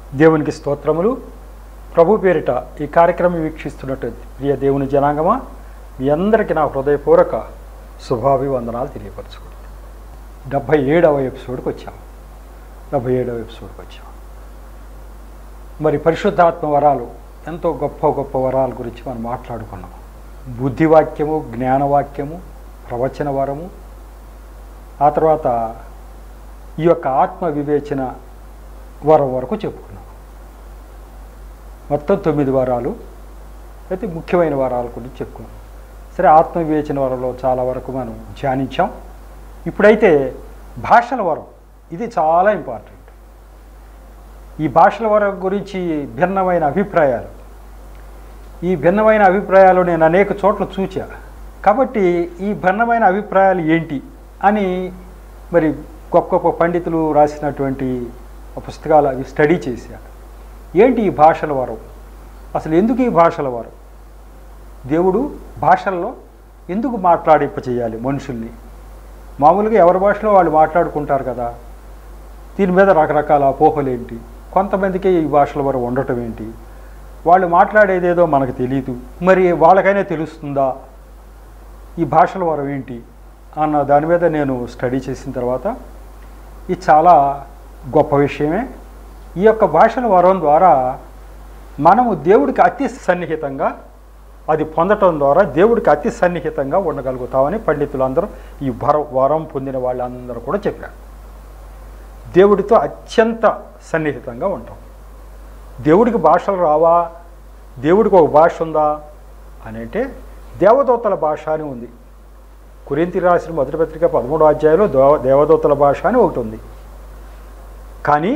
దేవునికి స్తోత్రములు ప్రభు పేరిట ఈ కార్యక్రమం వీక్షిస్తున్నటువంటి ప్రియ దేవుని జనాంగమా మీ అందరికీ నా హృదయపూర్వక శుభాభివందనాలు తెలియపరచుకుంటాను డెబ్భై ఏడవ ఎపిసోడ్కి వచ్చాం డెబ్భై ఏడవ ఎపిసోడ్కి వచ్చాం మరి పరిశుద్ధాత్మ వరాలు ఎంతో గొప్ప గొప్ప వరాల గురించి మనం మాట్లాడుకున్నాం బుద్ధివాక్యము జ్ఞానవాక్యము ప్రవచన వరము ఆ తర్వాత ఈ యొక్క ఆత్మ వివేచన వరం వరకు చెప్పుకున్నాం మొత్తం తొమ్మిది వారాలు అయితే ముఖ్యమైన వారాల గురించి చెప్పుకున్నాం సరే ఆత్మ వివేచన వరంలో చాలా వరకు మనం ధ్యానించాం ఇప్పుడైతే భాషల వరం ఇది చాలా ఇంపార్టెంట్ ఈ భాషల వరం గురించి భిన్నమైన అభిప్రాయాలు ఈ భిన్నమైన అభిప్రాయాలు నేను అనేక చోట్ల చూచా కాబట్టి ఈ భిన్నమైన అభిప్రాయాలు ఏంటి అని మరి గొప్ప గొప్ప పండితులు రాసినటువంటి పుస్తకాలు అవి స్టడీ చేశాను ఏంటి ఈ భాషల వరం అసలు ఎందుకు ఈ భాషల వరం దేవుడు భాషల్లో ఎందుకు మాట్లాడింప చేయాలి మనుషుల్ని మామూలుగా ఎవరి భాషలో వాళ్ళు మాట్లాడుకుంటారు కదా దీని మీద రకరకాల అపోహలు ఏంటి కొంతమందికి ఈ భాషల వరం ఉండటం ఏంటి వాళ్ళు మాట్లాడేదేదో మనకు తెలియదు మరి వాళ్ళకైనా తెలుస్తుందా ఈ భాషల వరం ఏంటి అన్న దాని మీద నేను స్టడీ చేసిన తర్వాత ఇది చాలా గొప్ప విషయమే ఈ యొక్క భాషల వరం ద్వారా మనము దేవుడికి అతి సన్నిహితంగా అది పొందటం ద్వారా దేవుడికి అతి సన్నిహితంగా ఉండగలుగుతామని పండితులందరూ ఈ వర వరం పొందిన వాళ్ళందరూ కూడా చెప్పారు దేవుడితో అత్యంత సన్నిహితంగా ఉంటాం దేవుడికి భాషలు రావా దేవుడికి ఒక భాష ఉందా అని అంటే దేవదూతల భాష అని ఉంది కురింతి రాసిన మొదటి పత్రిక పదమూడో అధ్యాయంలో దేవ దేవదూతల భాష అని ఒకటి ఉంది కానీ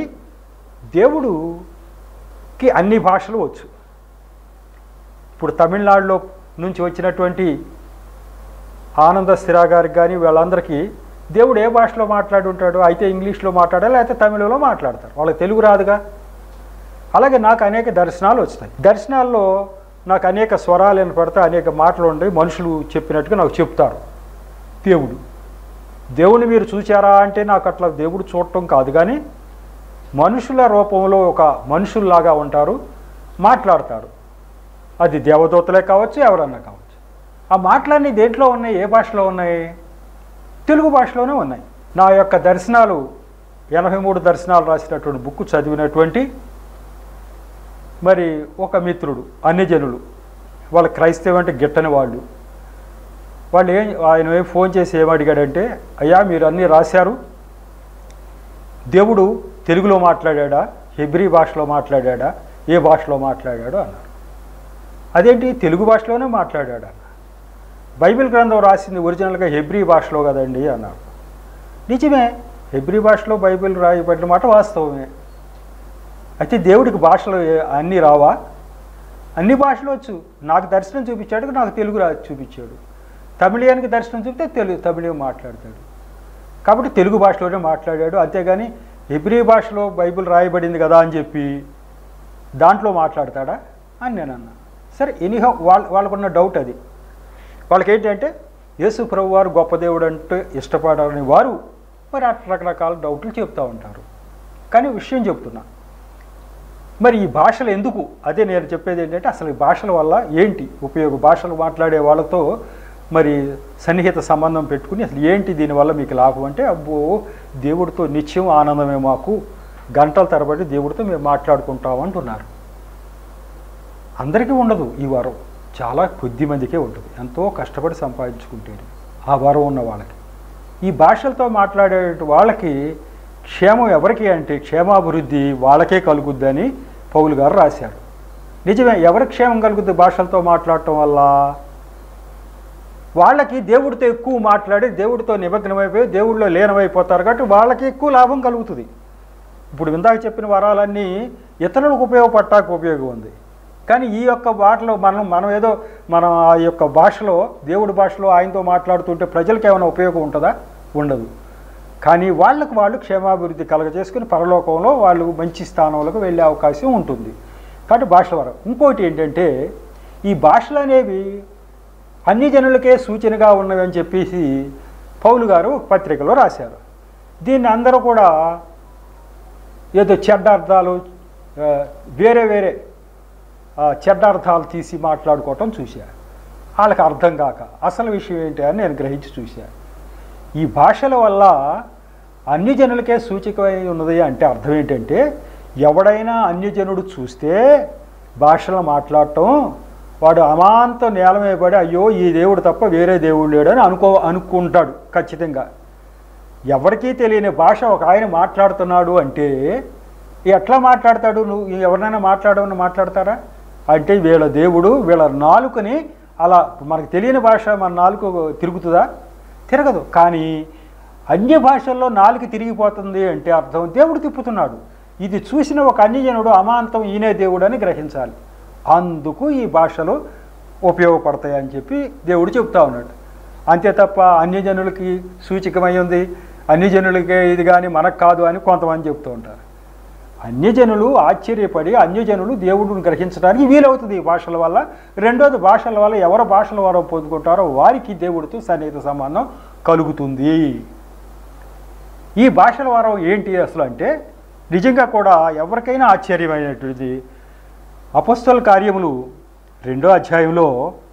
దేవుడుకి అన్ని భాషలు వచ్చు ఇప్పుడు తమిళనాడులో నుంచి వచ్చినటువంటి ఆనంద స్థిరా గారికి కానీ వీళ్ళందరికీ దేవుడు ఏ భాషలో మాట్లాడి ఉంటాడు అయితే ఇంగ్లీష్లో మాట్లాడాలి లేకపోతే తమిళలో మాట్లాడతారు వాళ్ళకి తెలుగు రాదుగా అలాగే నాకు అనేక దర్శనాలు వస్తాయి దర్శనాల్లో నాకు అనేక స్వరాలు వినపడితే అనేక మాటలు ఉంటాయి మనుషులు చెప్పినట్టుగా నాకు చెప్తారు దేవుడు దేవుని మీరు చూచారా అంటే నాకు అట్లా దేవుడు చూడటం కాదు కానీ మనుషుల రూపంలో ఒక మనుషుల్లాగా ఉంటారు మాట్లాడతారు అది దేవదూతలే కావచ్చు ఎవరన్నా కావచ్చు ఆ మాటలన్నీ దేంట్లో ఉన్నాయి ఏ భాషలో ఉన్నాయి తెలుగు భాషలోనే ఉన్నాయి నా యొక్క దర్శనాలు ఎనభై మూడు దర్శనాలు రాసినటువంటి బుక్ చదివినటువంటి మరి ఒక మిత్రుడు అన్యజనులు వాళ్ళ క్రైస్తవం అంటే గిట్టని వాళ్ళు వాళ్ళు ఏం ఆయన ఏం ఫోన్ చేసి ఏమడిగాడంటే అయ్యా మీరు అన్నీ రాశారు దేవుడు తెలుగులో మాట్లాడా హెబ్రీ భాషలో మాట్లాడా ఏ భాషలో మాట్లాడాడు అన్నారు అదేంటి తెలుగు భాషలోనే మాట్లాడాడు అన్న బైబిల్ గ్రంథం రాసింది ఒరిజినల్గా హెబ్రీ భాషలో కదండి అన్నారు నిజమే హెబ్రీ భాషలో బైబిల్ రాయబడిన మాట వాస్తవమే అయితే దేవుడికి భాషలు ఏ- అన్నీ రావా అన్ని భాషలు వచ్చు నాకు దర్శనం చూపించాడు నాకు తెలుగు రా చూపించాడు తమిళియానికి దర్శనం చూపితే తెలుగు తమిళం మాట్లాడతాడు కాబట్టి తెలుగు భాషలోనే మాట్లాడాడు అంతేగాని హెబ్రీ భాషలో బైబిల్ రాయబడింది కదా అని చెప్పి దాంట్లో మాట్లాడతాడా అని నేను అన్నా సరే ఎనీహౌ వాళ్ళ వాళ్ళకున్న డౌట్ అది వాళ్ళకి ఏంటంటే యేసు ప్రభు వారు గొప్ప దేవుడు అంటే ఇష్టపడాలని వారు మరి అట్లా రకరకాల డౌట్లు చెప్తూ ఉంటారు కానీ విషయం చెప్తున్నా మరి ఈ భాషలు ఎందుకు అదే నేను చెప్పేది ఏంటంటే అసలు ఈ భాషల వల్ల ఏంటి ఉపయోగం భాషలు మాట్లాడే వాళ్ళతో మరి సన్నిహిత సంబంధం పెట్టుకుని అసలు ఏంటి దీనివల్ల మీకు లాభం అంటే అబ్బో దేవుడితో నిత్యం ఆనందమే మాకు గంటల తరబడి దేవుడితో మేము మాట్లాడుకుంటాం అంటున్నారు అందరికీ ఉండదు ఈ వరం చాలా కొద్ది మందికే ఉంటుంది ఎంతో కష్టపడి సంపాదించుకుంటేది ఆ వరం ఉన్న వాళ్ళకి ఈ భాషలతో మాట్లాడే వాళ్ళకి క్షేమం ఎవరికి అంటే క్షేమాభివృద్ధి వాళ్ళకే కలుగుద్దని పౌలు గారు రాశారు నిజమే ఎవరికి క్షేమం కలుగుద్ది భాషలతో మాట్లాడటం వల్ల వాళ్ళకి దేవుడితో ఎక్కువ మాట్లాడి దేవుడితో నిమగ్నమైపోయి దేవుడిలో లీనమైపోతారు కాబట్టి వాళ్ళకి ఎక్కువ లాభం కలుగుతుంది ఇప్పుడు ఇందాక చెప్పిన వరాలన్నీ ఇతరులకు ఉపయోగపడటానికి ఉపయోగం ఉంది కానీ ఈ యొక్క మాటలో మనం మనం ఏదో మనం ఆ యొక్క భాషలో దేవుడి భాషలో ఆయనతో మాట్లాడుతుంటే ప్రజలకు ఏమైనా ఉపయోగం ఉంటుందా ఉండదు కానీ వాళ్ళకు వాళ్ళు క్షేమాభివృద్ధి కలగజేసుకుని పరలోకంలో వాళ్ళు మంచి స్థానంలోకి వెళ్ళే అవకాశం ఉంటుంది కాబట్టి భాషల వరం ఇంకోటి ఏంటంటే ఈ భాషలు అనేవి అన్ని జనులకే సూచనగా ఉన్నవి అని చెప్పేసి పౌలు గారు ఒక పత్రికలో రాశారు దీన్ని అందరూ కూడా ఏదో చెడ్డ అర్థాలు ఆ, వేరే వేరే ఆ, చెడ్డ అర్థాలు తీసి మాట్లాడుకోవటం చూశా వాళ్ళకి అర్థం కాక అసలు విషయం ఏంటి అని నేను గ్రహించి చూశా ఈ భాషల వల్ల అన్ని జనులకే సూచికమై ఉన్నది అంటే అర్థం ఏంటంటే ఎవడైనా అన్యజనుడు చూస్తే భాషలు మాట్లాడటం వాడు అమాంతం నేల మీద పడి అయ్యో ఈ దేవుడు తప్ప వేరే దేవుడు లేడు అని అనుకో అనుకుంటాడు ఖచ్చితంగా ఎవరికీ తెలియని భాష ఒక ఆయన మాట్లాడుతున్నాడు అంటే ఎట్లా మాట్లాడతాడు నువ్వు ఎవరినైనా మాట్లాడమని మాట్లాడతారా అంటే వీళ్ళ దేవుడు వీళ్ళ నాలుకని అలా మనకు తెలియని భాష మన నాలుక తిరుగుతుందా తిరగదు కానీ అన్య భాషల్లో నాలుక తిరిగిపోతుంది అంటే అర్థం దేవుడు తిప్పుతున్నాడు ఇది చూసిన ఒక అన్యజనుడు అమాంతం ఈయనే దేవుడు అని గ్రహించాలి అందుకు ఈ భాషలు ఉపయోగపడతాయి అని చెప్పి దేవుడు చెప్తా ఉన్నాడు అంతే తప్ప అన్యజనులకి సూచికమై ఉంది అన్యజనులకే ఇది కానీ మనకు కాదు అని కొంతమంది చెప్తూ ఉంటారు అన్యజనులు ఆశ్చర్యపడి అన్యజనులు దేవుడిని గ్రహించడానికి వీలవుతుంది ఈ భాషల వల్ల రెండోది భాషల వల్ల ఎవరు భాషల వారు పొందుకుంటారో వారికి దేవుడితో సన్నిహిత సంబంధం కలుగుతుంది ఈ భాషల వారం ఏంటి అసలు అంటే నిజంగా కూడా ఎవరికైనా ఆశ్చర్యమైనటువంటిది అపస్తుల కార్యములు రెండో అధ్యాయంలో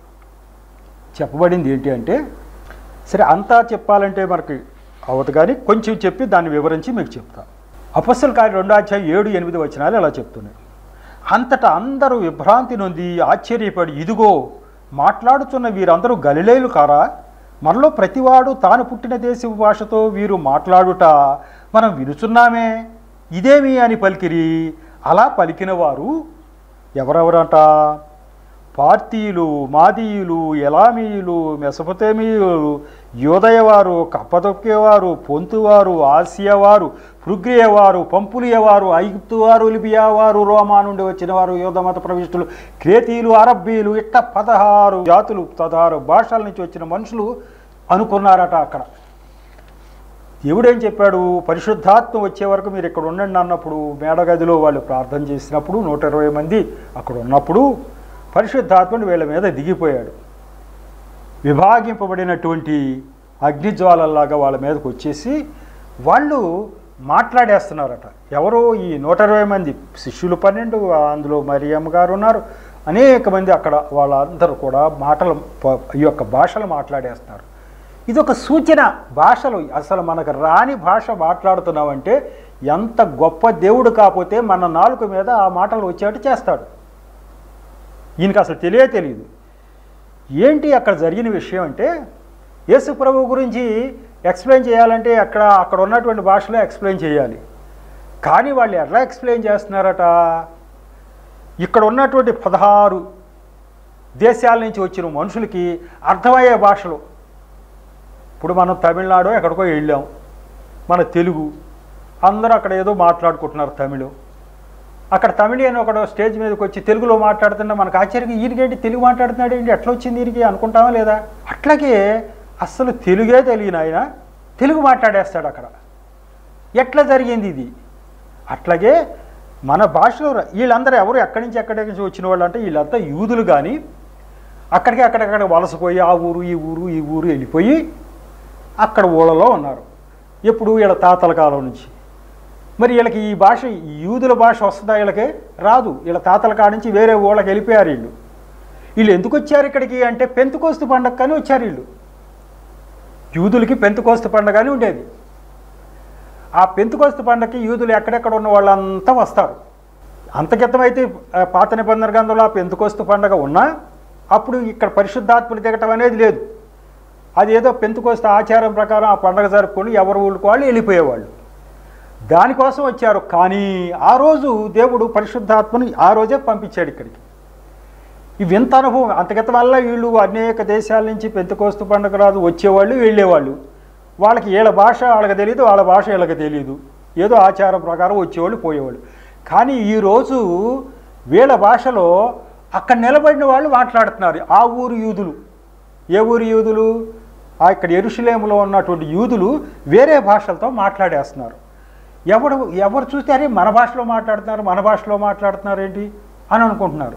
చెప్పబడింది ఏంటి అంటే సరే అంతా చెప్పాలంటే మనకి అవదు కానీ కొంచెం చెప్పి దాన్ని వివరించి మీకు చెప్తా అపస్సుల కార్యం రెండో అధ్యాయం ఏడు ఎనిమిది వచనాలు ఇలా చెప్తున్నాయి అంతటా అందరూ విభ్రాంతి నొంది ఆశ్చర్యపడి ఇదిగో మాట్లాడుతున్న వీరందరూ గలిలేయులు కారా మనలో ప్రతివాడు తాను పుట్టిన దేశ భాషతో వీరు మాట్లాడుట మనం వినుచున్నామే ఇదేమి అని పలికిరి అలా పలికిన వారు ఎవరెవరంట పార్తీయులు మాదీయులు ఎలామీయులు మెసపతేమీయులు యోదయవారు కప్పదొక్కేవారు పొంతువారు ఆసియావారు పృగ్రియవారు పంపులియవారు ఐగుప్తువారు లిబియావారు రోమా నుండి వచ్చిన వారు యోధ మత ప్రవిష్టులు క్రేతీయులు అరబ్బీలు ఇట్ట పదహారు జాతులు పదహారు భాషల నుంచి వచ్చిన మనుషులు అనుకున్నారట అక్కడ దేవుడు ఏం చెప్పాడు పరిశుద్ధాత్మ వచ్చే వరకు మీరు ఇక్కడ ఉండండి అన్నప్పుడు మేడగదిలో వాళ్ళు ప్రార్థన చేసినప్పుడు నూట ఇరవై మంది అక్కడ ఉన్నప్పుడు పరిశుద్ధాత్ముడు వీళ్ళ మీద దిగిపోయాడు విభాగింపబడినటువంటి అగ్నిజ్వాలల్లాగా వాళ్ళ మీదకి వచ్చేసి వాళ్ళు మాట్లాడేస్తున్నారట ఎవరో ఈ నూట ఇరవై మంది శిష్యులు పన్నెండు అందులో మరియమ్మ గారు ఉన్నారు అనేక మంది అక్కడ వాళ్ళందరూ కూడా మాటలు ప- ఈ యొక్క భాషలు మాట్లాడేస్తున్నారు ఇది ఒక సూచన భాషలు అసలు మనకు రాని భాష మాట్లాడుతున్నామంటే ఎంత గొప్ప దేవుడు కాకపోతే మన నాలుక మీద ఆ మాటలు వచ్చేట్టు చేస్తాడు ఈయనకి అసలు తెలియే తెలియదు ఏంటి అక్కడ జరిగిన విషయం అంటే యేసు ప్రభు గురించి ఎక్స్ప్లెయిన్ చేయాలంటే అక్కడ అక్కడ ఉన్నటువంటి భాషలో ఎక్స్ప్లెయిన్ చేయాలి కానీ వాళ్ళు ఎట్లా ఎక్స్ప్లెయిన్ చేస్తున్నారట ఇక్కడ ఉన్నటువంటి పదహారు దేశాల నుంచి వచ్చిన మనుషులకి అర్థమయ్యే భాషలు ఇప్పుడు మనం తమిళనాడు ఎక్కడికో వెళ్ళాం మన తెలుగు అందరూ అక్కడ ఏదో మాట్లాడుకుంటున్నారు తమిళం అక్కడ తమిళ అని ఒకడు స్టేజ్ మీదకి వచ్చి తెలుగులో మాట్లాడుతున్నా మనకు ఆశ్చర్యంగా ఈయనకేంటి తెలుగు మాట్లాడుతున్నాడు ఏంటి ఎట్లా వచ్చింది ఈయనకి అనుకుంటామా లేదా అట్లాగే అస్సలు తెలుగే తెలియని ఆయన తెలుగు మాట్లాడేస్తాడు అక్కడ ఎట్లా జరిగింది ఇది అట్లాగే మన భాషలో ర- వీళ్ళందరూ ఎవరు ఎక్కడి నుంచి ఎక్కడి నుంచి వచ్చిన వాళ్ళు అంటే వీళ్ళంతా యూదులు కానీ అక్కడికి అక్కడక్కడ వలసపోయి ఆ ఊరు ఈ ఊరు ఈ ఊరు వెళ్ళిపోయి అక్కడ ఊళ్ళలో ఉన్నారు ఎప్పుడు వీళ్ళ తాతల కాలం నుంచి మరి వీళ్ళకి ఈ భాష ఈ యూదుల భాష వస్తుందా వీళ్ళకి రాదు వీళ్ళ తాతల కాడ నుంచి వేరే ఊళ్ళకి వెళ్ళిపోయారు వీళ్ళు వీళ్ళు ఎందుకు వచ్చారు ఇక్కడికి అంటే పెంతుకోస్తు పండగ కానీ వచ్చారు వీళ్ళు యూదులకి పెంతుకోస్తు పండగ అని ఉండేది ఆ పెంతుకోస్తు పండగకి యూదులు ఎక్కడెక్కడ ఉన్న వాళ్ళంతా వస్తారు అంతకితమైతే ఆ, పాత నిబంధన గ్రంథంలో ఆ పెంతుకోస్తు పండగ ఉన్నా అప్పుడు ఇక్కడ పరిశుద్ధాత్మలు దిగటం అనేది లేదు అది ఏదో పెంతుకోస్తు ఆచారం ప్రకారం ఆ పండగ జరుపుకొని ఎవరు ఊళ్ళకి వాళ్ళు వెళ్ళిపోయేవాళ్ళు దానికోసం వచ్చారు కానీ ఆ రోజు దేవుడు పరిశుద్ధాత్మని ఆ రోజే పంపించాడు ఇక్కడికి ఈ వింత అనుభవం అంతగత వల్ల వీళ్ళు అనేక దేశాల నుంచి పెంతకోస్తు పండుగ రాదు వచ్చేవాళ్ళు వెళ్ళేవాళ్ళు వాళ్ళకి వీళ్ళ భాష వాళ్ళకి తెలియదు వాళ్ళ భాష వీళ్ళకి తెలియదు ఏదో ఆచారం ప్రకారం వచ్చేవాళ్ళు పోయేవాళ్ళు కానీ ఈరోజు వీళ్ళ భాషలో అక్కడ నిలబడిన వాళ్ళు మాట్లాడుతున్నారు ఆ ఊరు యూదులు ఏ ఊరు యూదులు ఆ ఇక్కడ ఎరుషులేములో ఉన్నటువంటి యూదులు వేరే భాషలతో మాట్లాడేస్తున్నారు ఎవడు ఎవరు చూస్తే అరే మన భాషలో మాట్లాడుతున్నారు మన భాషలో మాట్లాడుతున్నారు ఏంటి అని అనుకుంటున్నారు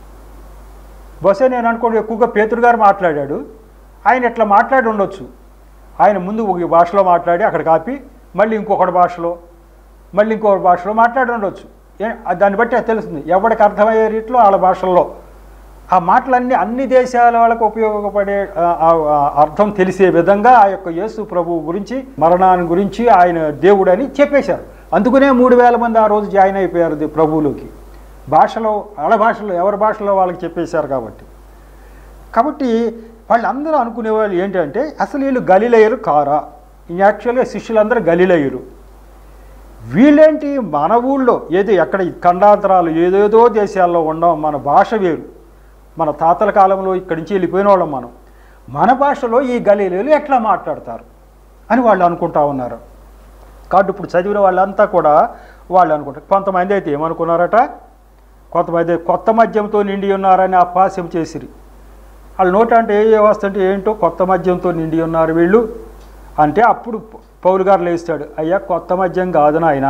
బహుశా నేను అనుకోండి ఎక్కువగా పేతురు గారు మాట్లాడాడు ఆయన ఇట్లా మాట్లాడి ఉండొచ్చు ఆయన ముందు ఒక భాషలో మాట్లాడి అక్కడ కాపి మళ్ళీ ఇంకొకటి భాషలో మళ్ళీ ఇంకొకటి భాషలో మాట్లాడి ఉండొచ్చు ఏ- దాన్ని బట్టి అది తెలుస్తుంది ఎవరికి అర్థమయ్యే రీతిలో వాళ్ళ భాషల్లో ఆ మాటలన్నీ అన్ని దేశాల వాళ్ళకు ఉపయోగపడే ఆ, ఆ, ఆ అర్థం తెలిసే విధంగా ఆ యొక్క యేసు ప్రభువు గురించి మరణాన్ని గురించి ఆయన దేవుడని చెప్పేశారు అందుకనే మూడు వేల మంది ఆ రోజు జాయిన్ అయిపోయారు ది- ప్రభువులోకి భాషలో వాళ్ళ భాషలో ఎవరి భాషలో వాళ్ళకి చెప్పేశారు కాబట్టి కాబట్టి వాళ్ళందరూ అనుకునేవాళ్ళు ఏంటంటే అసలు వీళ్ళు గలిలయ్యరు కారా యాక్చువల్గా శిష్యులందరూ గలిలయ్యరు వీళ్ళేంటి మన ఊళ్ళో ఏదో ఎక్కడ ఈ ఖండాంతరాలు ఏదేదో దేశాల్లో ఉన్నాం మన భాష వేరు మన తాతల కాలంలో ఇక్కడి నుంచి వెళ్ళిపోయిన వాళ్ళం మనం మన భాషలో ఈ గలీలీలు ఎట్లా మాట్లాడతారు అని వాళ్ళు అనుకుంటా ఉన్నారు కాబట్టి ఇప్పుడు చదివిన వాళ్ళంతా కూడా వాళ్ళు అనుకుంటారు కొంతమంది అయితే ఏమనుకున్నారట కొంతమంది కొత్త మద్యంతో నిండి ఉన్నారని అపహాస్యం చేసిరి వాళ్ళ నోట అంటే ఏ ఏ వస్తుంటే ఏంటో కొత్త మద్యంతో నిండి ఉన్నారు వీళ్ళు అంటే అప్పుడు పౌలు గారు లేస్తాడు అయ్యా కొత్త మద్యం కాదు నాయనా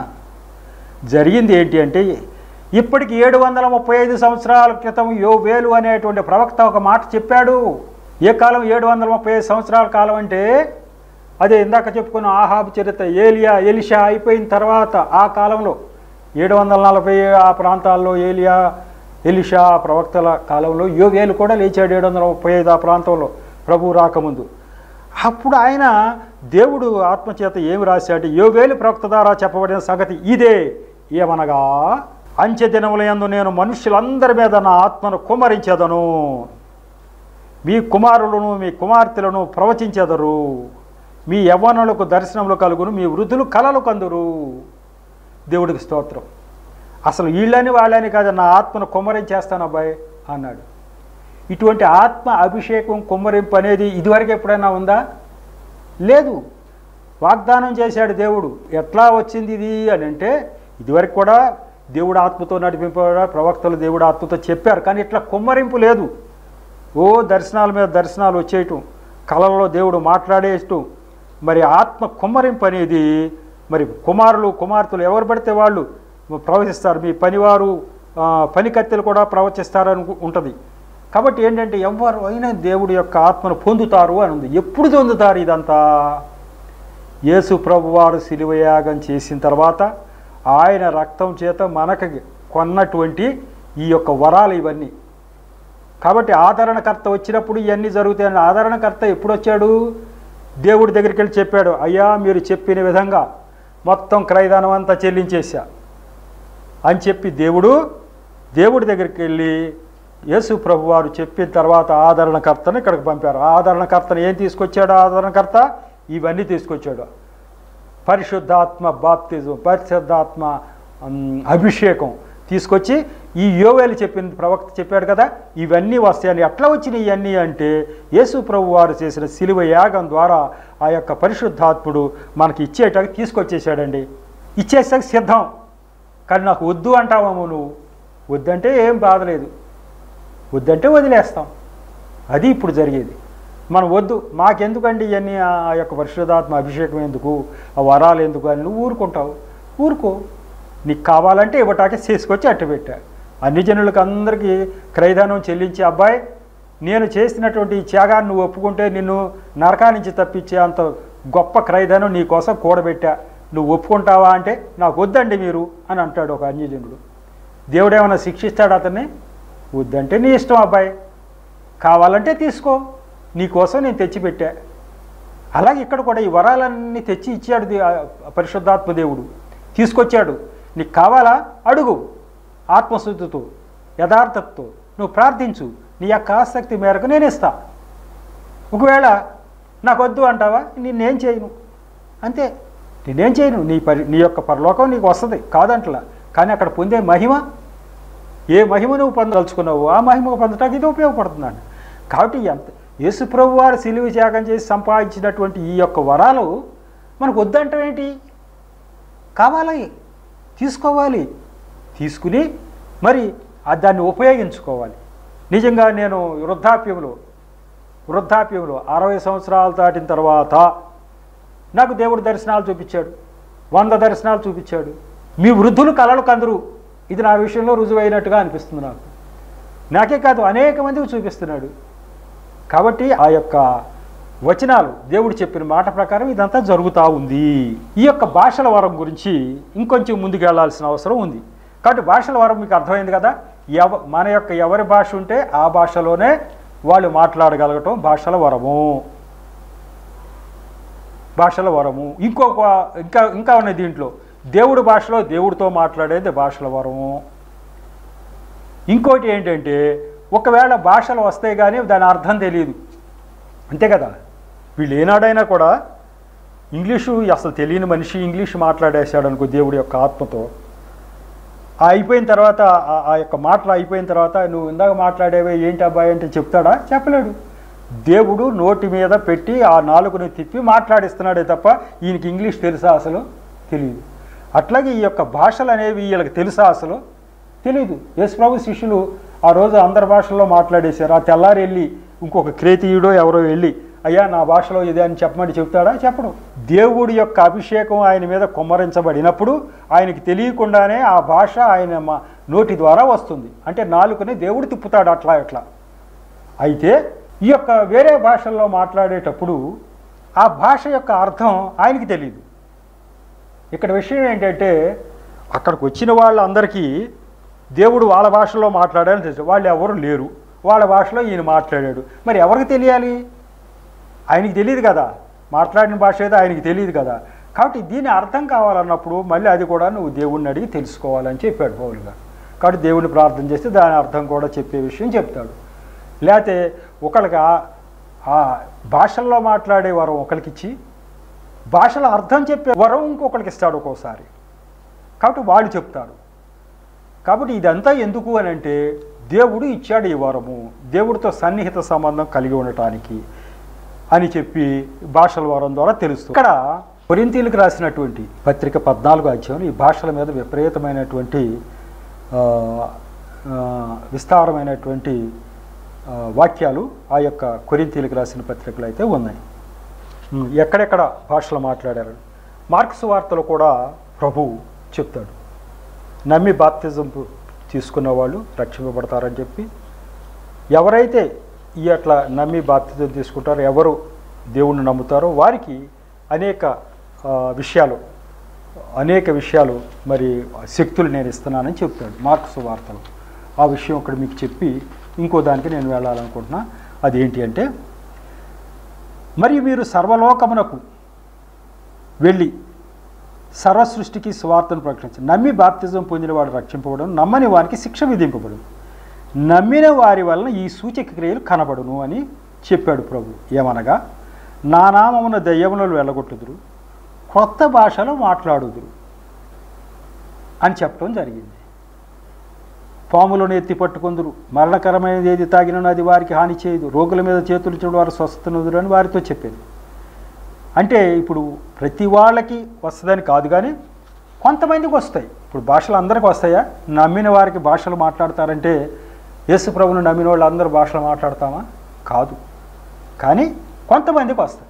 జరిగింది ఏంటి అంటే ఇప్పటికి ఏడు వందల ముప్పై ఐదు సంవత్సరాల క్రితం యో వేలు అనేటువంటి ప్రవక్త ఒక మాట చెప్పాడు ఏ కాలం ఏడు వందల ముప్పై ఐదు సంవత్సరాల కాలం అంటే అదే ఇందాక చెప్పుకున్న ఆహాబు చరిత్ర ఏలియా ఎలిషా అయిపోయిన తర్వాత ఆ కాలంలో ఏడు వందల నలభై ఆ ప్రాంతాల్లో ఏలియా ఎలిషా ప్రవక్తల కాలంలో యోగేలు కూడా లేచాడు ఏడు వందల ముప్పై ఐదు ఆ ప్రాంతంలో ప్రభువు రాకముందు అప్పుడు ఆయన దేవుడు ఆత్మచేత ఏమి రాశాడు యోగేలు ప్రవక్త ద్వారా చెప్పబడిన సంగతి ఇదే ఏమనగా అంచె దినములందు నేను మనుషులందరి మీద నా ఆత్మను కుమరించెదను మీ కుమారులను మీ కుమార్తెలను ప్రవచించెదరు మీ యవ్వనులకు దర్శనములు కలుగును మీ వృద్ధులు కలలు కందురు దేవుడికి స్తోత్రం అసలు వీళ్ళని వాళ్ళని కాదు నా ఆత్మను కుమ్మరించేస్తాను అబ్బాయి అన్నాడు ఇటువంటి ఆత్మ అభిషేకం కుమ్మరింపు అనేది ఇదివరకు ఎప్పుడైనా ఉందా లేదు వాగ్దానం చేశాడు దేవుడు ఎట్లా వచ్చింది ఇది అని అంటే ఇదివరకు కూడా దేవుడు ఆత్మతో నడిపింపబడ ప్రవక్తలు దేవుడు ఆత్మతో చెప్పారు కానీ ఇట్లా కుమ్మరింపు లేదు ఓ దర్శనాల మీద దర్శనాలు వచ్చేయటం కళల్లో దేవుడు మాట్లాడేయటం మరి ఆత్మ కుమ్మరింపు అనేది మరి కుమారులు కుమార్తెలు ఎవరు పడితే వాళ్ళు ప్రవచిస్తారు మీ పనివారు ఆ, పని కత్తెలు కూడా ప్రవచిస్తారని ఉంటుంది కాబట్టి ఏంటంటే ఎవరు అయినా దేవుడి యొక్క ఆత్మను పొందుతారు అని ఉంది ఎప్పుడు పొందుతారు ఇదంతా యేసు ప్రభువారు శిలువయాగం చేసిన తర్వాత ఆయన రక్తం చేత మనకు కొన్నటువంటి ఈ యొక్క వరాలు ఇవన్నీ కాబట్టి ఆదరణకర్త వచ్చినప్పుడు ఇవన్నీ జరుగుతాయని ఆదరణకర్త ఎప్పుడు వచ్చాడు దేవుడి దగ్గరికి వెళ్ళి చెప్పాడు అయ్యా మీరు చెప్పిన విధంగా మొత్తం క్రయదానం అంతా చెల్లించేశా అని చెప్పి దేవుడు దేవుడి దగ్గరికి వెళ్ళి యేసు ప్రభు వారు చెప్పిన తర్వాత ఆదరణకర్తను ఇక్కడికి పంపారు ఆదరణకర్తను ఏం తీసుకొచ్చాడు ఆదరణకర్త ఇవన్నీ తీసుకొచ్చాడు పరిశుద్ధాత్మ బాప్తిజం పరిశుద్ధాత్మ ఉమ్, అభిషేకం తీసుకొచ్చి ఈ యోవేలు చెప్పిన ప్రవక్త చెప్పాడు కదా ఇవన్నీ వస్తాయని ఎట్లా వచ్చినాయి ఇవన్నీ అంటే యేసు ప్రభు వారు చేసిన శిలువ యాగం ద్వారా ఆ యొక్క పరిశుద్ధాత్ముడు మనకి ఇచ్చేటకు తీసుకొచ్చేసాడండి ఇచ్చేసాక సిద్ధం కానీ నాకు వద్దు అంటావేమో నువ్వు వద్దంటే ఏం బాధలేదు వద్దంటే వదిలేస్తాం అది ఇప్పుడు జరిగేది మనం వద్దు మాకెందుకండి ఇవన్నీ ఆ యొక్క పరిశుద్ధాత్మ అభిషేకం ఎందుకు ఆ వరాలు ఎందుకు అని నువ్వు ఊరుకుంటావు ఊరుకో నీకు కావాలంటే ఇవ్వటాకే చేసుకొచ్చి అట్టు పెట్టా అన్ని జనులకు అందరికీ క్రయదానం చెల్లించి అబ్బాయి నేను చేసినటువంటి ఈ త్యాగాన్ని నువ్వు ఒప్పుకుంటే నిన్ను నరకా నుంచి తప్పించే అంత గొప్ప క్రయదానం నీ కోసం కూడబెట్టా నువ్వు ఒప్పుకుంటావా అంటే నాకు వద్దండి మీరు అని అంటాడు ఒక అన్యజనుడు దేవుడు ఏమైనా శిక్షిస్తాడు అతన్ని వద్దంటే నీ ఇష్టం అబ్బాయి కావాలంటే తీసుకో నీకోసం నేను తెచ్చిపెట్టా అలాగే ఇక్కడ కూడా ఈ వరాలన్నీ తెచ్చి ఇచ్చాడు దే- ఆ పరిశుద్ధాత్మ దేవుడు తీసుకొచ్చాడు నీకు కావాలా అడుగు ఆత్మశుద్ధితో యథార్థతతో నువ్వు ప్రార్థించు నీ యొక్క ఆసక్తి మేరకు నేను ఇస్తా ఒకవేళ నాకు వద్దు అంటావా నేనేం చేయను అంతే నేనేం చేయను నీ పరి నీ యొక్క పరలోకం నీకు వస్తుంది కాదంటలా కానీ అక్కడ పొందే మహిమ ఏ మహిమ నువ్వు పొందదలుచుకున్నావు ఆ మహిమ పొందటానికి ఇది ఉపయోగపడుతుందండి కాబట్టి ఎంత యేసుప్రభు వారు సిలువ త్యాగం చేసి సంపాదించినటువంటి ఈ యొక్క వరాలు మనకు వద్దంటాం ఏంటి కావాలి తీసుకోవాలి తీసుకుని మరి ఆ దాన్ని ఉపయోగించుకోవాలి నిజంగా నేను వృద్ధాప్యంలో వృద్ధాప్యంలో అరవై సంవత్సరాలు దాటిన తర్వాత నాకు దేవుడు దర్శనాలు చూపించాడు వంద దర్శనాలు చూపించాడు మీ వృద్ధులు కలలు కందరు ఇది నా విషయంలో రుజువైనట్టుగా అనిపిస్తుంది నాకు నాకే కాదు అనేక మందికి చూపిస్తున్నాడు కాబట్టి ఆ యొక్క వచనాలు దేవుడు చెప్పిన మాట ప్రకారం ఇదంతా జరుగుతూ ఉంది ఈ యొక్క భాషల వరం గురించి ఇంకొంచెం ముందుకు వెళ్ళాల్సిన అవసరం ఉంది కాబట్టి భాషల వరం మీకు అర్థమైంది కదా ఎవ మన యొక్క ఎవరి భాష ఉంటే ఆ భాషలోనే వాళ్ళు మాట్లాడగలగటం భాషల వరము భాషల వరము ఇంకొక ఇంకా ఇంకా ఉన్నాయి దీంట్లో దేవుడి భాషలో దేవుడితో మాట్లాడేది భాషల వరము ఇంకోటి ఏంటంటే ఒకవేళ భాషలు వస్తాయి కానీ దాని అర్థం తెలియదు అంతే కదా వీళ్ళు ఏనాడైనా కూడా ఇంగ్లీషు అసలు తెలియని మనిషి ఇంగ్లీష్ మాట్లాడేశాడు అనుకో దేవుడి యొక్క ఆత్మతో ఆ అయిపోయిన తర్వాత ఆ- ఆ యొక్క మాటలు అయిపోయిన తర్వాత నువ్వు ఇందాక మాట్లాడేవే ఏంటి అబ్బాయి అంటే చెప్తాడా చెప్పలేడు దేవుడు నోటి మీద పెట్టి ఆ నాలుగుని తిప్పి మాట్లాడిస్తున్నాడే తప్ప ఈయనకి ఇంగ్లీష్ తెలుసా అసలు తెలియదు అట్లాగే ఈ యొక్క భాషలు అనేవి వీళ్ళకి తెలుసా అసలు తెలియదు యేసుప్రభు శిష్యులు ఆ రోజు అందరి భాషల్లో మాట్లాడేశారు ఆ తెల్లారి వెళ్ళి ఇంకొక క్రేతీయుడో ఎవరో వెళ్ళి అయ్యా నా భాషలో ఇది అని చెప్పమని చెప్తాడా చెప్పడు దేవుడి యొక్క అభిషేకం ఆయన మీద కుమ్మరించబడినప్పుడు ఆయనకి తెలియకుండానే ఆ భాష ఆయన మా నోటి ద్వారా వస్తుంది అంటే నాలుకని దేవుడు తిప్పుతాడు అట్లా ఇట్లా అయితే ఈ యొక్క వేరే భాషల్లో మాట్లాడేటప్పుడు ఆ భాష యొక్క అర్థం ఆయనకి తెలియదు ఇక్కడ విషయం ఏంటంటే అక్కడికి వచ్చిన వాళ్ళందరికీ దేవుడు వాళ్ళ భాషలో మాట్లాడాలని తెలుసు వాళ్ళు ఎవరు లేరు వాళ్ళ భాషలో ఈయన మాట్లాడాడు మరి ఎవరికి తెలియాలి ఆయనకి తెలియదు కదా మాట్లాడిన భాష ఏదో ఆయనకి తెలియదు కదా కాబట్టి దీని అర్థం కావాలన్నప్పుడు మళ్ళీ అది కూడా నువ్వు దేవుడిని అడిగి తెలుసుకోవాలని చెప్పాడు పౌలు గారు కాబట్టి దేవుడిని ప్రార్థన చేస్తే దాని అర్థం కూడా చెప్పే విషయం చెప్తాడు లేకపోతే ఒకళ్ళకి ఆ- ఆ భాషల్లో మాట్లాడే వరం ఒకరికి ఇచ్చి భాషల అర్థం చెప్పే వరం ఇంకొకరికి ఇస్తాడు ఒక్కోసారి కాబట్టి వాళ్ళు చెప్తారు కాబట్టి ఇదంతా ఎందుకు అని అంటే దేవుడు ఇచ్చాడు ఈ వరము దేవుడితో సన్నిహిత సంబంధం కలిగి ఉండటానికి అని చెప్పి భాషల వరం ద్వారా తెలుస్తుంది ఇక్కడ కొరింతీలకు రాసినటువంటి పత్రిక పద్నాలుగు అధ్యాయం ఈ భాషల మీద విపరీతమైనటువంటి ఆ, ఆ, విస్తారమైనటువంటి ఆ, వాక్యాలు ఆ యొక్క కొరింతీలకు రాసిన పత్రికలు అయితే ఉన్నాయి ఉమ్, ఎక్కడెక్కడ భాషలు మాట్లాడారు మార్క్స్ వార్తలు కూడా ప్రభు చెప్తాడు నమ్మి బాప్తిజం పు- తీసుకున్న వాళ్ళు రక్షింపబడతారని చెప్పి ఎవరైతే ఈ అట్లా నమ్మి బాప్తిజం తీసుకుంటారో ఎవరు దేవుణ్ణి నమ్ముతారో వారికి అనేక ఆ, విషయాలు అనేక విషయాలు మరి శక్తులు నేను ఇస్తున్నానని చెప్తాడు మార్క్స్ వార్తలు ఆ విషయం ఒకటి మీకు చెప్పి ఇంకో దానికి నేను వెళ్ళాలనుకుంటున్నా అదేంటి అంటే మరియు మీరు సర్వలోకమునకు వెళ్ళి సర్వ సృష్టికి స్వార్థను ప్రకటించండి నమ్మి బాప్తిజం పొందిన వాడు రక్షింపబడను నమ్మని వారికి శిక్ష విధింపబడు నమ్మిన వారి వలన ఈ సూచక క్రియలు కనబడును అని చెప్పాడు ప్రభు ఏమనగా నా నామమున దయ్యములను వెళ్ళగొట్టుదురు కొత్త భాషలో మాట్లాడుదురు అని చెప్పడం జరిగింది పాములను ఎత్తి పట్టుకుందురు మరణకరమైనది ఏది తాగినను అది వారికి హాని చేయదు రోగుల మీద చేతులు చూడు వారు స్వస్థనుదురు అని వారితో చెప్పేది అంటే ఇప్పుడు ప్రతి వాళ్ళకి వస్తుందని కాదు కానీ కొంతమందికి వస్తాయి ఇప్పుడు భాషలు అందరికి వస్తాయా నమ్మిన వారికి భాషలు మాట్లాడతారంటే యేసు ప్రభును నమ్మిన వాళ్ళు అందరూ భాషలు మాట్లాడతామా కాదు కానీ కొంతమందికి వస్తాయి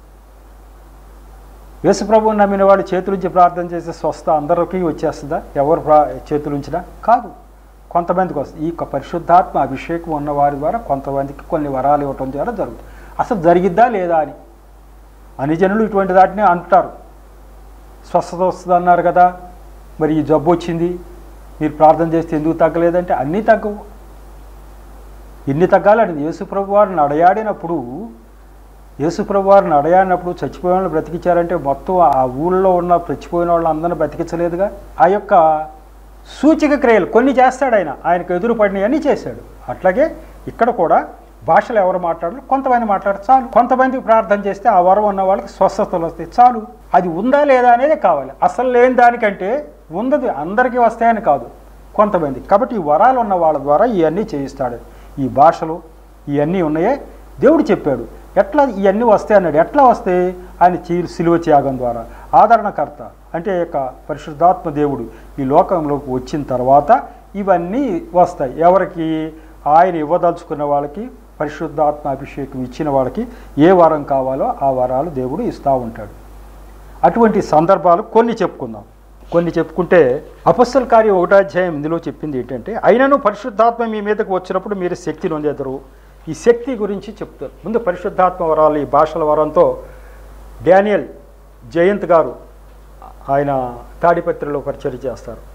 యేసు ప్రభువుని నమ్మిన వాడు చేతులుంచి ప్రార్థన చేసే స్వస్థ అందరికీ వచ్చేస్తుందా ఎవరు ప్రా చేతులుంచినా కాదు కొంతమందికి వస్తుంది ఈ యొక్క పరిశుద్ధాత్మ అభిషేకం ఉన్న వారి ద్వారా కొంతమందికి కొన్ని వరాలు ఇవ్వటం ద్వారా జరుగుతుంది అసలు జరిగిద్దా లేదా అని అని జనులు ఇటువంటి దాటిని అంటారు స్వస్థత వస్తుంది అన్నారు కదా మరి ఈ జబ్బు వచ్చింది మీరు ప్రార్థన చేస్తే ఎందుకు తగ్గలేదంటే అన్నీ తగ్గవు ఎన్ని తగ్గాలని యేసుప్రభు వారు నడయాడినప్పుడు యేసుప్రభు వారు నడయాడినప్పుడు చచ్చిపోయిన వాళ్ళు బ్రతికించారంటే మొత్తం ఆ ఊళ్ళో ఉన్న చచ్చిపోయిన వాళ్ళు అందరిని బ్రతికించలేదుగా ఆ యొక్క సూచిక క్రియలు కొన్ని చేస్తాడు ఆయన ఆయనకు ఎదురు పడినవన్నీ చేశాడు అట్లాగే ఇక్కడ కూడా భాషలు ఎవరు మాట్లాడారు కొంతమంది మాట్లాడారు చాలు కొంతమందికి ప్రార్థన చేస్తే ఆ వరం ఉన్న వాళ్ళకి స్వస్థతలు వస్తాయి చాలు అది ఉందా లేదా అనేది కావాలి అసలు లేని దానికంటే ఉన్నది అందరికీ వస్తాయని కాదు కొంతమంది కాబట్టి ఈ వరాలు ఉన్న వాళ్ళ ద్వారా ఇవన్నీ చేయిస్తాడు ఈ భాషలు ఇవన్నీ ఉన్నాయే దేవుడు చెప్పాడు ఎట్లా ఇవన్నీ వస్తాయి అన్నాడు ఎట్లా వస్తాయి ఆయన చీ సిలువ త్యాగం ద్వారా ఆదరణకర్త అంటే యొక్క పరిశుద్ధాత్మ దేవుడు ఈ లోకంలోకి వచ్చిన తర్వాత ఇవన్నీ వస్తాయి ఎవరికి ఆయన ఇవ్వదలుచుకున్న వాళ్ళకి పరిశుద్ధాత్మ అభిషేకం ఇచ్చిన వాళ్ళకి ఏ వరం కావాలో ఆ వరాలు దేవుడు ఇస్తూ ఉంటాడు అటువంటి సందర్భాలు కొన్ని చెప్పుకుందాం కొన్ని చెప్పుకుంటే అపస్సల కార్యం ఒకటో అధ్యాయం ఇందులో చెప్పింది ఏంటంటే అయినను పరిశుద్ధాత్మ మీ మీదకు వచ్చినప్పుడు మీరు శక్తి నొందెదరు ఈ శక్తి గురించి చెప్తారు ముందు పరిశుద్ధాత్మ వరాలు ఈ భాషల వరంతో డానియల్ జయంత్ గారు ఆయన తాడిపత్రిలో పరిచయం చేస్తారు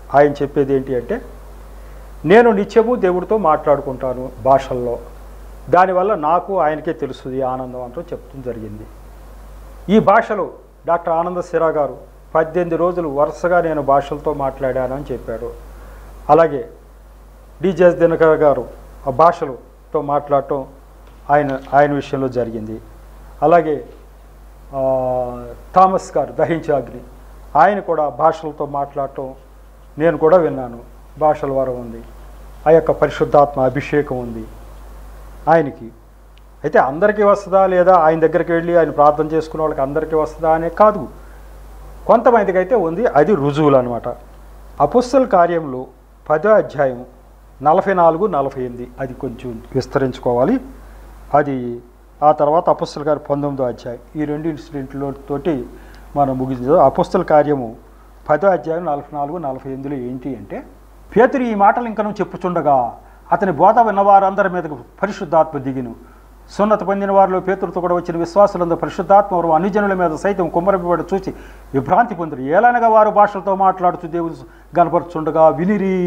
ఆయన చెప్పేది ఏంటి అంటే నేను నిత్యము దేవుడితో మాట్లాడుకుంటాను భాషల్లో దానివల్ల నాకు ఆయనకే తెలుస్తుంది ఆనందం అంటూ చెప్తూ జరిగింది ఈ భాషలో డాక్టర్ ఆనంద సిరా గారు పద్దెనిమిది రోజులు వరుసగా నేను భాషలతో మాట్లాడానని చెప్పాడు అలాగే డిజెస్ దినకర్ గారు ఆ భాషలతో మాట్లాడటం ఆయన ఆయన విషయంలో జరిగింది అలాగే ఆ, థామస్ గారు దహించే అగ్ని ఆయన కూడా భాషలతో మాట్లాడటం నేను కూడా విన్నాను భాషల వరం ఉంది ఆ యొక్క పరిశుద్ధాత్మ అభిషేకం ఉంది ఆయనకి అయితే అందరికీ వస్తుందా లేదా ఆయన దగ్గరికి వెళ్ళి ఆయన ప్రార్థన చేసుకునే వాళ్ళకి అందరికీ వస్తుందా అనే కాదు కొంతమందికి అయితే ఉంది అది రుజువులు అనమాట అపుస్తల కార్యంలో పదో అధ్యాయం నలభై నాలుగు నలభై ఎనిమిది అది కొంచెం విస్తరించుకోవాలి అది ఆ తర్వాత అపుస్తల గారి పంతొమ్మిదో అధ్యాయం ఈ రెండు ఇన్సిడెంట్లో తోటి మనం ముగించదు అపుస్తల కార్యము పదో అధ్యాయం నలభై నాలుగు నలభై ఎనిమిదిలో ఏంటి అంటే పేతురు ఈ మాటలు ఇంకను చెప్పుచుండగా అతని బోధ విన్నవారందరి మీదకు పరిశుద్ధాత్మ దిగిను సున్నత పొందిన వారిలో పేతురుతో కూడా వచ్చిన విశ్వాసులందరూ పరిశుద్ధాత్మ వారు అన్యజనుల మీద సైతం కుమ్మరిపబడి చూసి విభ్రాంతి పొందిరు ఏలనగా వారు భాషలతో మాట్లాడుతూ దేవుడు గనపరుచుండగా వినిరి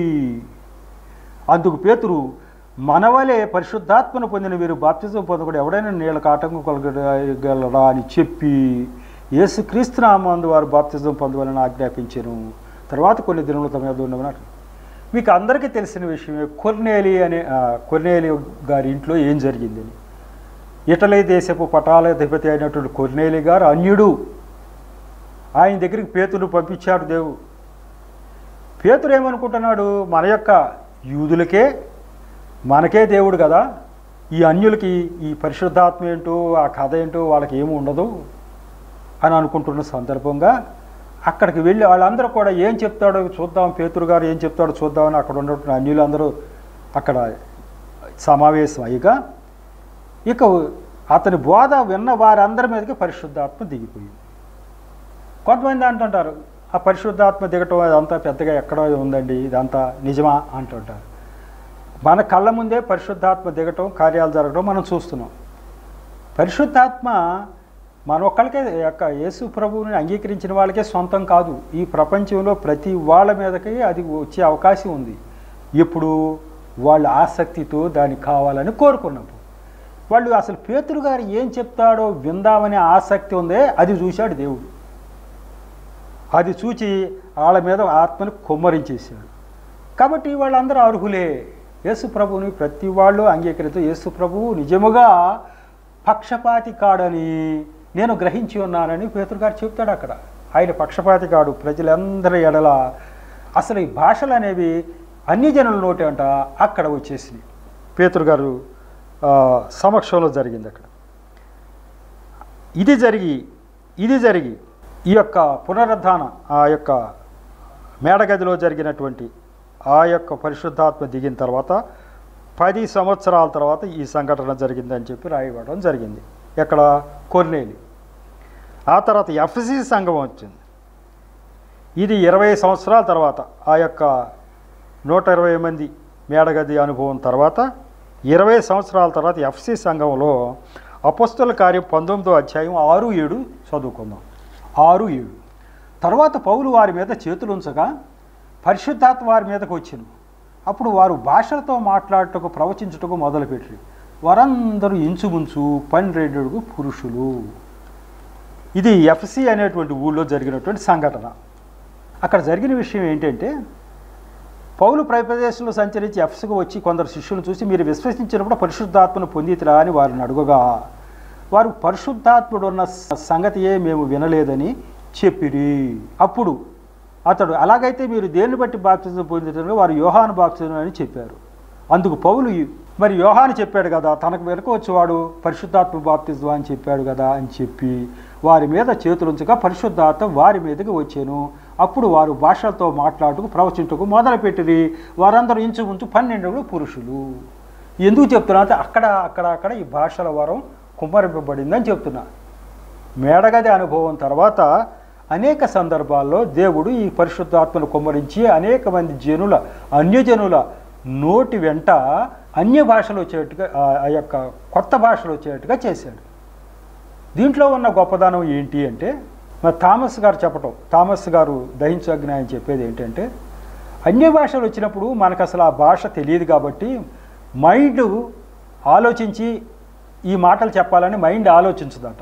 అందుకు పేతురు మనవలే పరిశుద్ధాత్మను పొందిన వీరు బాప్తిజం పొందకుండా ఎవడైనా నీళ్ళకు ఆటంకం కలగలరా అని చెప్పి యేసుక్రీస్తు నామందు వారు బాప్తిజం పొందవాలని ఆజ్ఞాపించారు తర్వాత కొన్ని దినములు తమ మీద ఉండమన్నారు మీకు అందరికీ తెలిసిన విషయమే కొర్నేలి అనే ఆ, కొర్నేలి గారి ఇంట్లో ఏం జరిగిందని ఇటలీ దేశపు పటాలాధిపతి అయినటువంటి కొర్నేలి గారు అన్యుడు ఆయన దగ్గరికి పేతురు పంపించాడు దేవు పేతురు ఏమనుకుంటున్నాడు మన యొక్క యూదులకే మనకే దేవుడు కదా ఈ అన్యులకి ఈ పరిశుద్ధాత్మ ఏంటో ఆ కథ ఏంటో వాళ్ళకి ఏమి ఉండదు అని అనుకుంటున్న సందర్భంగా అక్కడికి వెళ్ళి వాళ్ళందరూ కూడా ఏం చెప్తాడో చూద్దాం పేతురు గారు ఏం చెప్తాడో చూద్దామని అక్కడ ఉన్నటువంటి అన్యులందరూ అక్కడ సమావేశం అయ్యగా ఇక అతని బోధ విన్న వారందరి మీదకి పరిశుద్ధాత్మ దిగిపోయింది కొంతమంది అంటుంటారు ఆ పరిశుద్ధాత్మ దిగటం అదంతా పెద్దగా ఎక్కడో ఉందండి ఇదంతా నిజమా అంటుంటారు మన కళ్ళ ముందే పరిశుద్ధాత్మ దిగటం కార్యాలు జరగడం మనం చూస్తున్నాం పరిశుద్ధాత్మ మన ఒక్కరికే యొక్క యేసు ప్రభువుని అంగీకరించిన వాళ్ళకే సొంతం కాదు ఈ ప్రపంచంలో ప్రతి వాళ్ళ మీదకి అది వచ్చే అవకాశం ఉంది ఇప్పుడు వాళ్ళ ఆసక్తితో దానికి కావాలని కోరుకున్నప్పుడు వాళ్ళు అసలు పేతురు గారు ఏం చెప్తాడో విందామనే ఆసక్తి ఉందే అది చూశాడు దేవుడు అది చూచి వాళ్ళ మీద ఆత్మని కుమ్మరించేశాడు కాబట్టి వాళ్ళందరూ అర్హులే యేసు ప్రభువుని ప్రతి వాళ్ళు అంగీకరిస్తూ యేసు ప్రభువు నిజముగా పక్షపాతి కాడని నేను గ్రహించి ఉన్నానని పేతురు గారు చెప్తాడు అక్కడ ఆయన పక్షపాతి కాడు ప్రజలందరి ఎడల అసలు ఈ భాషలు అనేవి అన్ని జనుల నోటి అంట అక్కడ వచ్చేసినాయి పేతురు గారు ఆ, సమక్షంలో జరిగింది అక్కడ ఇది జరిగి ఇది జరిగి ఈ యొక్క పునరుద్ధాన ఆ యొక్క మేడగదిలో జరిగినటువంటి ఆ యొక్క పరిశుద్ధాత్మ దిగిన తర్వాత పది సంవత్సరాల తర్వాత ఈ సంఘటన జరిగిందని చెప్పి రాయబడడం జరిగింది ఎక్కడ కొర్నేలి ఆ తర్వాత ఎఫ్సి సంఘం వచ్చింది ఇది ఇరవై సంవత్సరాల తర్వాత ఆ యొక్క నూట ఇరవై మంది మేడగది అనుభవం తర్వాత ఇరవై సంవత్సరాల తర్వాత ఎఫ్సి సంఘంలో అపస్తుల కార్యం పంతొమ్మిదో అధ్యాయం ఆరు ఏడు చదువుకుందాం ఆరు ఏడు తర్వాత పౌలు వారి మీద చేతులు ఉంచగా పరిశుద్ధాత్మ వారి మీదకు వచ్చిన అప్పుడు వారు భాషలతో మాట్లాడటకు ప్రవచించుటకు మొదలుపెట్టి వారందరూ ఇంచుమించు పన్నెండు పురుషులు ఇది ఎఫ్సి అనేటువంటి ఊళ్ళో జరిగినటువంటి సంఘటన అక్కడ జరిగిన విషయం ఏంటంటే పౌలు ప్రదేశంలో సంచరించి ఎఫ్స్కు వచ్చి కొందరు శిష్యులను చూసి మీరు విశ్వసించినప్పుడు పరిశుద్ధాత్మను పొందితిరా అని వారిని అడుగగా వారు పరిశుద్ధాత్ముడు ఉన్న స- సంగతియే మేము వినలేదని చెప్పిరి అప్పుడు అతడు అలాగైతే మీరు దేన్ని బట్టి బాప్తిజం పొందిన వారు యోహాను బాప్తిజం అని చెప్పారు అందుకు పౌలు మరి యోహాను చెప్పాడు కదా తనకు వెనుక వచ్చేవాడు పరిశుద్ధాత్మ బాప్తిజం అని చెప్పాడు కదా అని చెప్పి వారి మీద చేతులుంచగా పరిశుద్ధాత్మ వారి మీదకి వచ్చాను అప్పుడు వారు భాషలతో మాట్లాడుటకు ప్రవచించుటకు మొదలుపెట్టిరి వారందరూ ఇంచుమించు పన్నెండు పురుషులు ఎందుకు చెప్తున్నా అంటే అక్కడ అక్కడ అక్కడ ఈ భాషల వరం కుమ్మరింపబడిందని చెప్తున్నా మేడగది అనుభవం తర్వాత అనేక సందర్భాల్లో దేవుడు ఈ పరిశుద్ధాత్మను కుమ్మరించి అనేక మంది జనుల అన్యజనుల నోటి వెంట అన్య భాషలు వచ్చేట్టుగా ఆ- ఆ యొక్క కొత్త భాషలు వచ్చేట్టుగా చేశాడు దీంట్లో ఉన్న గొప్పదనం ఏంటి అంటే మరి థామస్ గారు చెప్పటం థామస్ గారు దహించజ్ఞ అని చెప్పేది ఏంటంటే అన్య భాషలు వచ్చినప్పుడు మనకు అసలు ఆ భాష తెలియదు కాబట్టి మైండ్ ఆలోచించి ఈ మాటలు చెప్పాలని మైండ్ ఆలోచించదట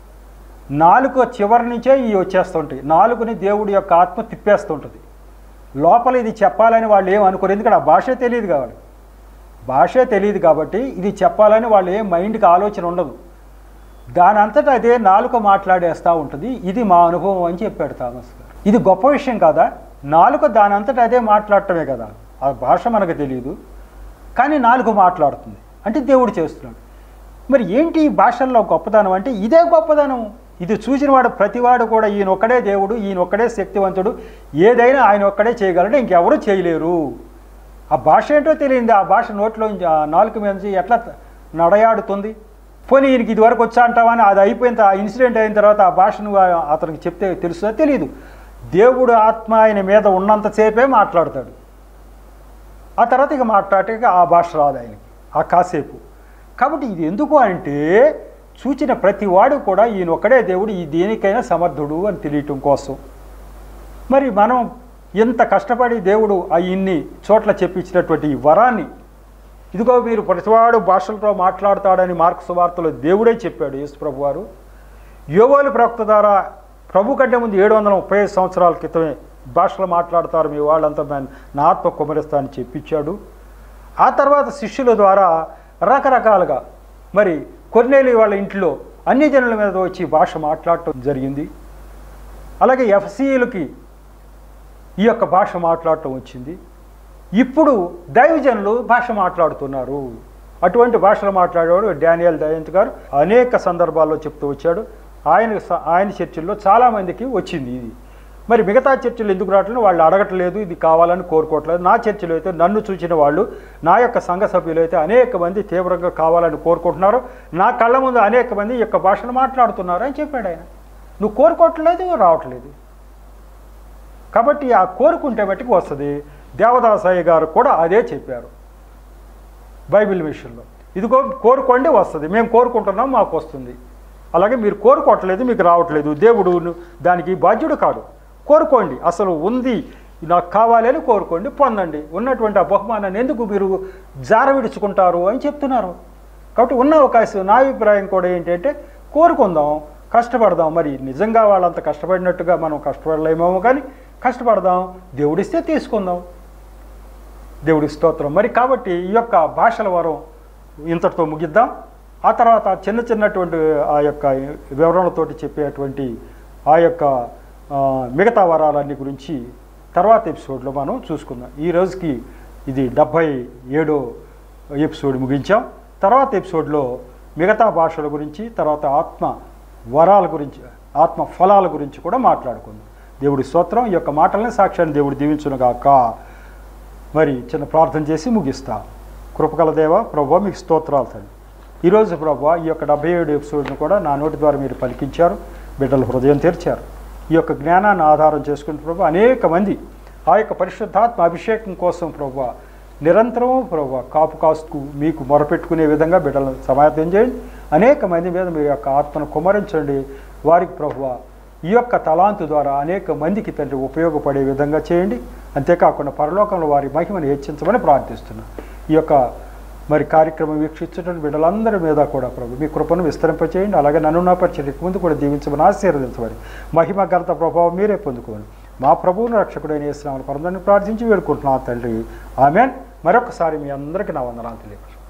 నాలుక చివరి నుంచే ఇవి వచ్చేస్తుంటాయి నాలుగుని దేవుడి యొక్క ఆత్మ తిప్పేస్తుంటుంది లోపల ఇది చెప్పాలని వాళ్ళు ఏం అనుకోరు ఎందుకంటే ఆ భాషే తెలియదు కాబట్టి భాషే తెలియదు కాబట్టి ఇది చెప్పాలని వాళ్ళు ఏం మైండ్కి ఆలోచన ఉండదు దాని అంతటా అదే నాలుక మాట్లాడేస్తూ ఉంటుంది ఇది మా అనుభవం అని చెప్పాడు థామస్ గారు ఇది గొప్ప విషయం కాదా నాలుక దాని అంతటా అదే మాట్లాడటమే కదా ఆ భాష మనకు తెలియదు కానీ నాలుక మాట్లాడుతుంది అంటే దేవుడు చేస్తున్నాడు మరి ఏంటి ఈ భాషల్లో గొప్పదనం అంటే ఇదే గొప్పదనం ఇది చూసిన వాడు ప్రతివాడు కూడా ఈయన ఒక్కడే దేవుడు ఈయన ఒక్కడే శక్తివంతుడు ఏదైనా ఆయన ఒక్కడే చేయగలడు ఇంకెవరూ చేయలేరు ఆ భాష ఏంటో తెలియంది ఆ భాష నోట్లో ఆ నాలుక మీద నుంచి ఎట్లా నడయాడుతుంది పోనీ ఈయనకి ఇదివరకు వచ్చా అంటావా అని అది అయిపోయిన తర్వాత, ఆ ఇన్సిడెంట్ అయిన తర్వాత ఆ భాషను ఆ- అతనికి చెప్తే తెలుస్తుందో తెలియదు దేవుడు ఆత్మ ఆయన మీద ఉన్నంతసేపే మాట్లాడతాడు ఆ తర్వాత ఇక మాట్లాడటానికి ఆ భాష రాదు ఆయనకి ఆ కాసేపు కాబట్టి ఇది ఎందుకు అంటే చూచిన ప్రతి వాడు కూడా ఈయన ఒక్కడే దేవుడు ఈ దేనికైనా సమర్థుడు అని తెలియటం కోసం మరి మనం ఎంత కష్టపడి దేవుడు ఆ ఇన్ని చోట్ల చెప్పించినటువంటి ఈ వరాన్ని ఇదిగో మీరు ప్రతివాడు భాషలతో మాట్లాడతాడని మార్కు సువార్తలో దేవుడే చెప్పాడు యేసుప్రభు వారు యోగోలు ప్రవక్త ద్వారా ప్రభు కంటే ముందు ఏడు వందల ముప్పై ఐదు సంవత్సరాల క్రితమే భాషలు మాట్లాడతారు మీ వాళ్ళంతా నేను నా ఆత్మ కుమరిస్తా అని చెప్పించాడు ఆ తర్వాత శిష్యుల ద్వారా రకరకాలుగా మరి కొన్నేళ్ళు వాళ్ళ ఇంట్లో అన్ని జనుల మీద వచ్చి భాష మాట్లాడటం జరిగింది అలాగే ఎఫ్సీలకి ఈ యొక్క భాష మాట్లాడటం వచ్చింది ఇప్పుడు దైవజనులు భాష మాట్లాడుతున్నారు అటువంటి భాషలు మాట్లాడేవాడు డానియల్ దయంత్ గారు అనేక సందర్భాల్లో చెప్తూ వచ్చాడు ఆయన స- ఆయన చర్చిల్లో చాలామందికి వచ్చింది ఇది మరి మిగతా చర్చలు ఎందుకు రావట్లేదు వాళ్ళు అడగట్లేదు ఇది కావాలని కోరుకోవట్లేదు నా చర్చలో అయితే నన్ను చూసిన వాళ్ళు నా యొక్క సంఘ సభ్యులు అయితే అనేక మంది తీవ్రంగా కావాలని కోరుకుంటున్నారు నా కళ్ళ ముందు అనేక మంది ఈ యొక్క భాషను మాట్లాడుతున్నారు అని చెప్పాడు ఆయన నువ్వు కోరుకోవట్లేదు రావట్లేదు కాబట్టి ఆ కోరుకుంటే మట్టుకు వస్తుంది దేవదాసాయి గారు కూడా అదే చెప్పారు బైబిల్ విషయంలో ఇదిగో కోరుకోండి వస్తుంది మేము కోరుకుంటున్నాం మాకు వస్తుంది అలాగే మీరు కోరుకోవట్లేదు మీకు రావట్లేదు దేవుడు దానికి బాధ్యుడు కాడు కోరుకోండి అసలు ఉంది నాకు కావాలి అని కోరుకోండి పొందండి ఉన్నటువంటి ఆ బహుమానాన్ని ఎందుకు మీరు జార విడుచుకుంటారు అని చెప్తున్నారు కాబట్టి ఉన్న అవకాశం నా అభిప్రాయం కూడా ఏంటంటే కోరుకుందాం కష్టపడదాం మరి నిజంగా వాళ్ళంత కష్టపడినట్టుగా మనం కష్టపడలేమేమో కానీ కష్టపడదాం దేవుడిస్తే తీసుకుందాం దేవుడి స్తోత్రం మరి కాబట్టి ఈ యొక్క భాషల వరం ఇంతటితో ముగిద్దాం ఆ తర్వాత చిన్న చిన్నటువంటి ఆ యొక్క వివరణలతోటి చెప్పేటువంటి ఆ యొక్క ఆ, మిగతా వరాలన్నీ గురించి తర్వాత ఎపిసోడ్లో మనం చూసుకుందాం ఈ రోజుకి ఇది డెబ్భై ఏడో ఎపిసోడ్ ముగించాం తర్వాత ఎపిసోడ్లో మిగతా భాషల గురించి తర్వాత ఆత్మ వరాల గురించి ఆత్మ ఫలాల గురించి కూడా మాట్లాడుకుందాం దేవుడి స్తోత్రం ఈ యొక్క మాటలని సాక్ష్యాన్ని దేవుడు దీవించునుగాక మరి చిన్న ప్రార్థన చేసి ముగిస్తా కృపగల దేవ ప్రభు మీకు స్తోత్రాలు తండ్రి ఈరోజు ప్రభు ఈ యొక్క డెబ్బై ఏడు ఎపిసోడ్ను కూడా నా నోటి ద్వారా మీరు పలికించారు బిడ్డల హృదయం తెరిచారు ఈ యొక్క జ్ఞానాన్ని ఆధారం చేసుకుని ప్రభు అనేక మంది ఆ యొక్క పరిశుద్ధాత్మ అభిషేకం కోసం ప్రభు నిరంతరం ప్రభు కాపు కాసుకు మీకు మొరపెట్టుకునే విధంగా బిడ్డలను సమాయత్తం చేయండి అనేక మంది మీద మీ యొక్క ఆత్మను కుమరించండి వారికి ప్రభువ ఈ యొక్క తలాంతు ద్వారా అనేక మందికి తండ్రి ఉపయోగపడే విధంగా చేయండి అంతేకాకుండా పరలోకంలో వారి మహిమను హెచ్చించమని ప్రార్థిస్తున్నాను ఈ యొక్క మరి కార్యక్రమం వీక్షించడం బిడ్డలందరి మీద కూడా ప్రభు మీ కృపను విస్తరింపచేయండి అలాగే నన్ను నా పరిచర్యకు ముందు కూడా దీవించమని ఆశీర్వదించమని మహిమ ఘనత ప్రభావం మీరే పొందుకోండి మా ప్రభువును రక్షకుడైన యేసునామని పరందాన్ని ప్రార్థించి వేడుకుంటున్నాను తండ్రి ఆమెన్ మరొకసారి మీ అందరికీ నా వందనాలు తెలియపరచు